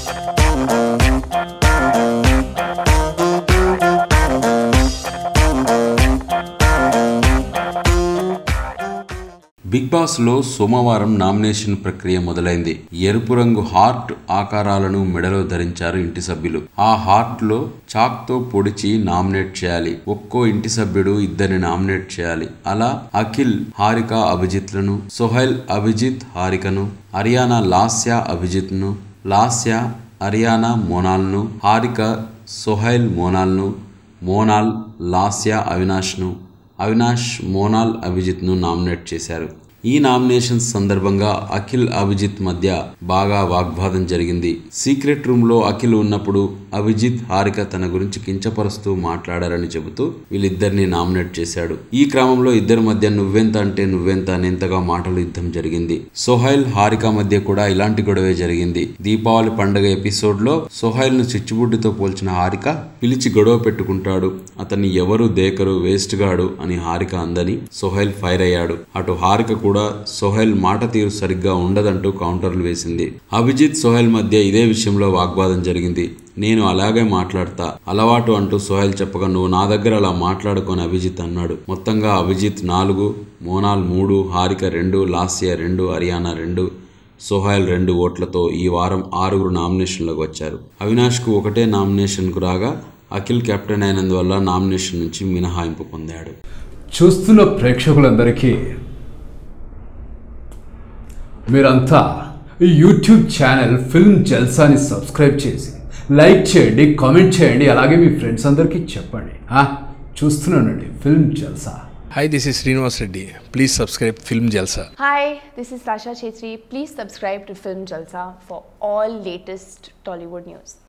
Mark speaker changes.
Speaker 1: Big boss లో సోమవారం nomination ప్రక్రియ మొదలైంది ఎరుపు రంగు హార్ట్ ఆకారాలను మెడలో ధరించారు ఇంటి సభ్యులు ఆ హార్ట్ లో చాక్ తో పొడిచి నామినేట్ చేయాలి ఒక్కో ఇంటి సభ్యుడు ఇద్దరిని నామినేట్ చేయాలి అలా అఖిల్ హారిక అభిజిత్లను సోహైల్ అభిజిత్ హారికను హరియానా లాస్య అభిజిత్ ను లాస్య హరియానా మోనాల్ను హారిక సోహైల్ మోనాల్ను మోనాల్ లాస్య అవినాష్ను అవినాష్ మోనాల్ అభిజిత్ను నామినేట్ చేశారు ఈ నామినేషన్స్ సందర్భంగా అఖిల్ అభిజిత్ మధ్య బాగా వాగ్వాదం జరిగింది సీక్రెట్ రూమ్ లో అఖిల్ ఉన్నప్పుడు అభిజిత్ హారిక తన గురించి కించపరుస్తూ మాట్లాడారని చెబుతూ వీళ్ళిద్దరిని నామినేట్ చేశాడు ఈ క్రమంలో ఇద్దరి మధ్య నువ్వెంత అంటే నువ్వెంత అనేంతగా మాటల యుద్ధం జరిగింది సోహైల్ హారిక మధ్య కూడా ఇలాంటి గొడవే జరిగింది దీపావళి పండుగ ఎపిసోడ్ లో సోహైల్ ను చిచ్చుబుడ్డితో పోల్చిన హారిక పిలిచి గొడవ పెట్టుకుంటాడు అతన్ని ఎవరు దేకరు వేస్ట్ గాడు అని హారిక అందని సోహైల్ ఫైర్ అయ్యాడు అటు హారిక కూడా సోహైల్ మాట తీరు సరిగ్గా ఉండదంటూ కౌంటర్లు వేసింది అభిజిత్ సోహైల్ మధ్య ఇదే విషయంలో వాగ్వాదం జరిగింది నేను అలాగే మాట్లాడతా అలవాటు అంటూ సోహైల్ చెప్పగా నువ్వు నా దగ్గర అలా మాట్లాడుకొని అభిజిత్ అన్నాడు మొత్తంగా అభిజిత్ నాలుగు మోనాల్ మూడు హారిక రెండు లాస్య రెండు హరియానా రెండు సోహైల్ రెండు ఓట్లతో ఈ వారం ఆరుగురు నామినేషన్లకు వచ్చారు అవినాష్కు ఒకటే నామినేషన్కు రాగా అఖిల్ కెప్టెన్ అయినందువల్ల నామినేషన్ నుంచి మినహాయింపు పొందాడు
Speaker 2: చూస్తున్న ప్రేక్షకులందరికీ మీరంతా ఈ యూట్యూబ్ ఛానల్ ఫిల్మ్ జల్సాని సబ్స్క్రైబ్ చేసి లైక్ చేయండి కామెంట్ చేయండి అలాగే మీ ఫ్రెండ్స్ అందరికీ చెప్పండి ఆ, చూస్తున్నానండి film Jalsa
Speaker 3: Hi, this is Srinivas Reddy. Please subscribe Film Jalsa.
Speaker 4: Hi, this is Sasha Chetri. Please subscribe to Film Jalsa for all latest Tollywood news.